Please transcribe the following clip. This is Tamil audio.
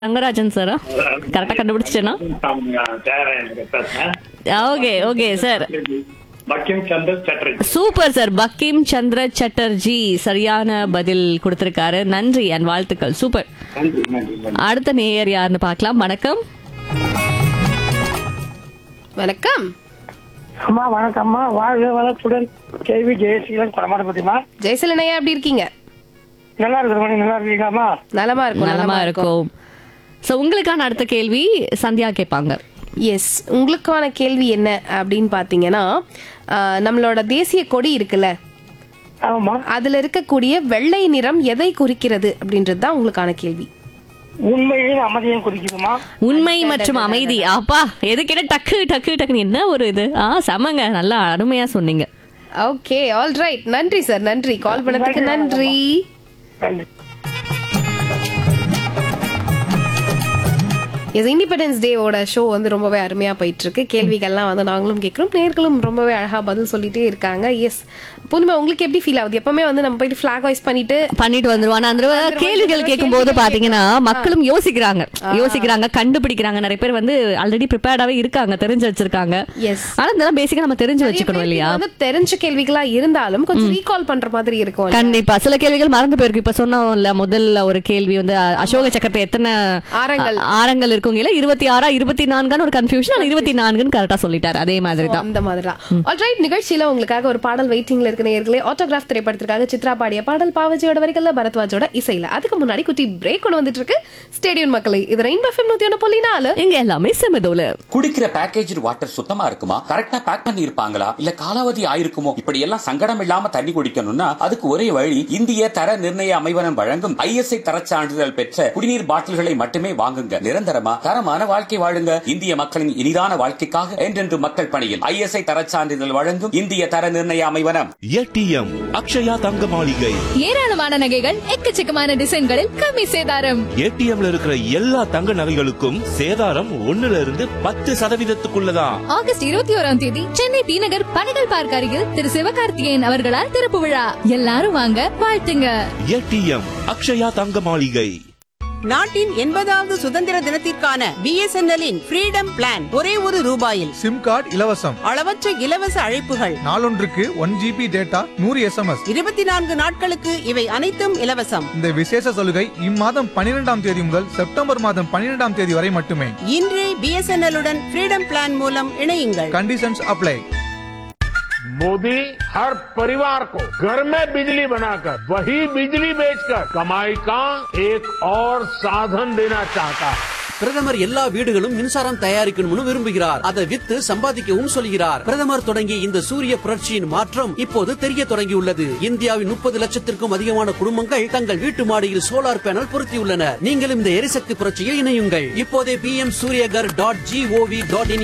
ரங்கராஜன் சாரா கரெக்டா கண்டுபிடிச்சிட்டேனா பேசுறேன் okay okay sir Bankim Chander Chatterjee super sir Bankim Chandra Chatterjee சரியான பதில் கொடுத்திருக்காரு நன்றி அண்ட் வாழ்த்துக்கள் சூப்பர் நன்றி நன்றி நன்றி அடுத்த நேயர் யாருன்னு பார்க்கலாம் வணக்கம் வணக்கம் அம்மா வணக்கம்மா வாழ்க வளத்துடன் கேள்வி ஜெயசீலன் குடமாட பத்திமா ஜெயசலனையா எப்படி இருக்கீங்க நல்லா இருக்கிற நல்லா இருக்கீங்களாம்மா நலமா இருக்கும் நலமா இருக்கும் சோ உங்களுக்கான அடுத்த கேள்வி சந்தியா கேட்பாங்க எஸ் உங்களுக்கான கேள்வி என்ன அப்படின்னு பாத்தீங்கன்னா ஆஹ், நம்மளோட தேசிய கொடி இருக்குல்ல ஆமாம்மா அதுல இருக்கக்கூடிய வெள்ளை நிறம் எதை குறிக்கிறது அப்படின்றது தான் உங்களுக்கான கேள்வி உண்மையும் அமைதியும் குறிக்குதுமா உண்மை மற்றும் அமைதி அப்பா எது கேட்ட டக்கு டக்கு டக்குன்னு என்ன ஒரு இது ஆ செமங்க நல்லா அருமையா சொன்னீங்க ஓகே ஆல் ரைட் நன்றி சார் நன்றி கால் பண்ணதுக்கு நன்றி நன்றி எஸ் இண்டிபெண்டன்ஸ் டேவோட ஷோ வந்து ரொம்பவே அருமையா போயிட்டு இருக்கு கேள்விகள்லாம் வந்து நாங்களும் கேட்குறோம் நேர்களும் ரொம்பவே அழகா பதில் சொல்லிட்டே இருக்காங்க எஸ் புதுமை உங்களுக்கு எப்படி ஃபீல் ஆகுது எப்பவுமே வந்து நம்ம போயிட்டு ஃபிளாக் வாய்ஸ் பண்ணிட்டு பண்ணிட்டு வந்துருவான் அந்த தடவை கேள்விகள் கேட்கும் போது பாத்தீங்கன்னா மக்களும் யோசிக்கிறாங்க யோசிக்கிறாங்க கண்டுபிடிக்கிறாங்க நிறைய பேர் வந்து ஆல்ரெடி ப்ரிப்பேர்டாவே இருக்காங்க தெரிஞ்சு வச்சிருக்காங்க எஸ் ஆனா இதெல்லாம் பேசிக்கா நம்ம தெரிஞ்சு வச்சுக்கணும் இல்லையா வந்து தெரிஞ்ச கேள்விகளா இருந்தாலும் கொஞ்சம் ரீகால் பண்ற மாதிரி இருக்கும் கண்டிப்பா சில கேள்விகள் மறந்து போயிருக்கு இப்ப சொன்னோம்ல முதல்ல ஒரு கேள்வி வந்து அ- அசோக சக்கரத்தை எத்தனை ஆரங்கள். அ- ஆரங்கள் இருக்குங்களா இருபத்தி ஆறா இருபத்தி நான்கான்னு ஒரு கன்ஃபியூஷன் ஆனா இருபத்தி நான்குன்னு கரெக்டா சொல்லிட்டாரு அதே மாதிரி தான் அந்த மாதிரி தான் ஆல்ரைட் நிகழ்ச்சியில உங்களுக்காக ஒரு பாடல் வெயிட்டிங்ல இருக்க நேயர்களே ஆட்டோகிராஃப் திரைப்படத்திற்காக சித்ரா பாடிய பாடல் பாவஜியோட வரிகள்ல பரத்வாஜோட இசையில அதுக்கு முன்னாடி குட்டி பிரேக் கொண்டு வந்துட்டு இருக்கு ஸ்டேடியம் மக்களை இது ரெயின் எஃப்எம் நூத்தி ஒண்ணு புள்ளி நாலு இங்க எல்லாமே செமதோல குடிக்கிற பேக்கேஜ் வாட்டர் சுத்தமா இருக்குமா கரெக்டா பேக் பண்ணி இருப்பாங்களா இல்ல காலாவதி ஆயிருக்குமோ இப்படி எல்லாம் சங்கடம் இல்லாம தண்ணி குடிக்கணும்னா அதுக்கு ஒரே வழி இந்திய தர நிர்ணய அமைவனம் வழங்கும் ஐஎஸ்ஐ தரச் சான்றிதழ் பெற்ற குடிநீர் பாட்டில்களை மட்டுமே வாங்குங்க நிரந்தரமா தரமான வாழ்க்கை வாழுங்க இந்திய மக்களின் இனிதான வாழ்க்கைக்காக என்றென்று மக்கள் பணியில் ஐஎஸ்ஐ தரச் சான்றிதழ் வழங்கும் இந்திய தர நிர்ணய அமைவனம் ஏடிஎம் அக்ஷயா தங்க மாளிகை ஏராளமான நகைகள் எக்கச்சக்கமான டிசைன்களில் கம்மி சேதாரம் ஏடிஎம்ல இருக்கிற எல்லா தங்க நகைகளுக்கும் சேதாரம் ஒண்ணுல இருந்து பத்து சதவீதத்துக்குள்ளதான் ஆகஸ்ட் இருபத்தி ஓராம் தேதி சென்னை டி நகர் பனகல் பார்க் அருகில் திரு சிவகார்த்திகேயன் அவர்களால் திறப்பு விழா எல்லாரும் வாங்க வாழ்த்துங்க ஏடிஎம் அக்ஷயா தங்க மாளிகை நாட்டின் எண்பதாவது சுதந்திர தினத்திற்கான பிஎஸ்என்எல்லின் ஃப்ரீடம் பிளான் ஒரே ஒரு ரூபாயில் சிம் கார்டு இலவசம் அளவற்ற இலவச அழைப்புகள் நாளொன்றுக்கு ஒன் ஜிபி டேட்டா நூறு எஸ்எம்எஸ் இருபத்தி நான்கு நாட்களுக்கு இவை அனைத்தும் இலவசம் இந்த விசேஷ சலுகை இம்மாதம் பன்னிரெண்டாம் தேதி முதல் செப்டம்பர் மாதம் பன்னிரெண்டாம் தேதி வரை மட்டுமே இன்றே பிஎஸ்என்எல் உடன் ஃப்ரீடம் பிளான் மூலம் இணையுங்கள் கண்டிஷன்ஸ் அப்ளை मोदी हर परिवार को घर में बिजली बनाकर वही बिजली बेचकर कमाई का एक और साधन देना चाहता है பிரதமர் எல்லா வீடுகளும் மின்சாரம் தயாரிக்கணும்னு விரும்புகிறார் அதை வித்து சம்பாதிக்கவும் சொல்கிறார் பிரதமர் தொடங்கிய இந்த சூரிய புரட்சியின் மாற்றம் இப்போது தெரிய தொடங்கியுள்ளது இந்தியாவின் முப்பது லட்சத்திற்கும் அதிகமான குடும்பங்கள் தங்கள் வீட்டு மாடியில் சோலார் பேனல் பொருத்தியுள்ளனர் நீங்களும் இந்த எரிசக்தி புரட்சியில் இணையுங்கள் இப்போதே P M Suryaghar dot gov dot இன்